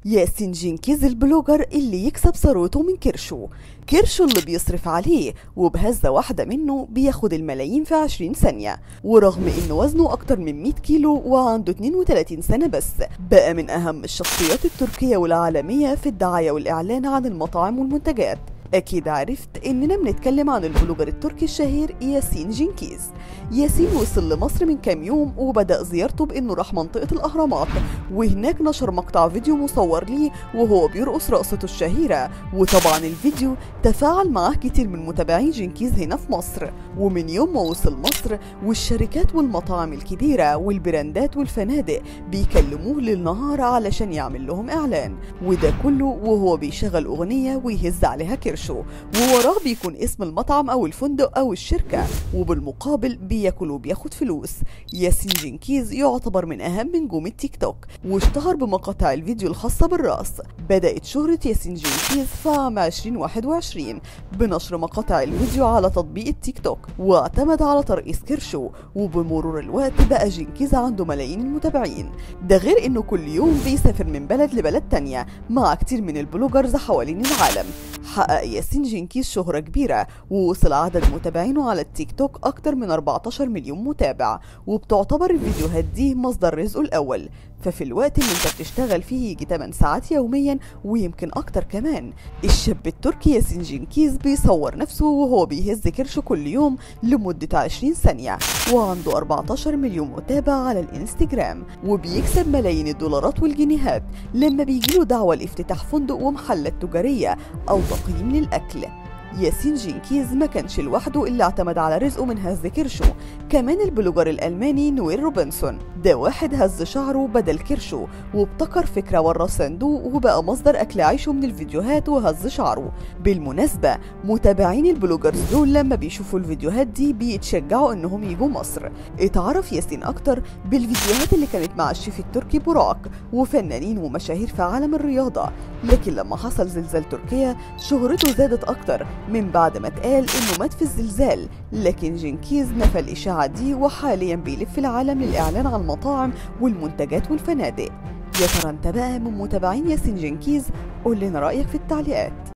ياسين جينكيز البلوجر اللي يكسب ثروته من كرشو كرشو اللي بيصرف عليه وبهزة واحدة منه بياخد الملايين في 20 ثانية ورغم انه وزنه اكتر من 100 كيلو وعنده 32 سنة بس بقى من اهم الشخصيات التركية والعالمية في الدعاية والاعلان عن المطاعم والمنتجات أكيد عرفت إننا بنتكلم عن البلوجر التركي الشهير ياسين جينكيز ياسين وصل لمصر من كام يوم وبدأ زيارته بإنه راح منطقة الأهرامات وهناك نشر مقطع فيديو مصور ليه وهو بيرقص رقصته الشهيرة وطبعا الفيديو تفاعل معاه كتير من متابعين جينكيز هنا في مصر ومن يوم ما وصل مصر والشركات والمطاعم الكبيرة والبراندات والفنادق بيكلموه للنهار علشان يعمل لهم إعلان وده كله وهو بيشغل أغنية ويهز عليها كرش شو ووراه بيكون اسم المطعم او الفندق او الشركة وبالمقابل بياكل وبياخد فلوس ياسين جنكيز يعتبر من اهم نجوم التيك توك واشتهر بمقاطع الفيديو الخاصة بالرقص بدأت شهرة ياسين جنكيز في عام 2021 بنشر مقاطع الفيديو على تطبيق التيك توك واعتمد على ترقيص كرشو وبمرور الوقت بقى جنكيز عنده ملايين المتابعين ده غير انه كل يوم بيسافر من بلد لبلد تانية مع كتير من البلوجرز حوالين العالم حقق ياسين جينكيز شهرة كبيرة ووصل عدد متابعينه على التيك توك أكتر من 14 مليون متابع وبتعتبر الفيديوهات دي مصدر رزقه الأول ففي الوقت اللي انت بتشتغل فيه يجي 8 ساعات يوميا ويمكن اكتر كمان الشاب التركي ياسين جينكيز بيصور نفسه وهو بيهز كرشه كل يوم لمدة 20 ثانية وعنده 14 مليون متابع على الانستجرام وبيكسب ملايين الدولارات والجنيهات لما بيجيله دعوة لافتتاح فندق ومحلات تجارية أو تقييم للأكل ياسين جينكيز ما كانش لوحده اللي اعتمد على رزقه من هز كرشه كمان البلوجر الألماني نويل روبنسون ده واحد هز شعره بدل كرشه وابتكر فكرة ورا صندوق وبقى مصدر أكل عيشه من الفيديوهات وهز شعره بالمناسبة متابعين البلوجرز دول لما بيشوفوا الفيديوهات دي بيتشجعوا انهم يجوا مصر اتعرف ياسين اكتر بالفيديوهات اللي كانت مع الشيف التركي براك وفنانين ومشاهير في عالم الرياضة لكن لما حصل زلزال تركيا شهرته زادت اكتر من بعد ما اتقال انه مات في الزلزال لكن جنكيز نفى الاشاعة دي وحاليا بيلف العالم للاعلان عن المطاعم والمنتجات والفنادق يا ترى انت بقى من متابعين ياسين جنكيز قول لنا رأيك في التعليقات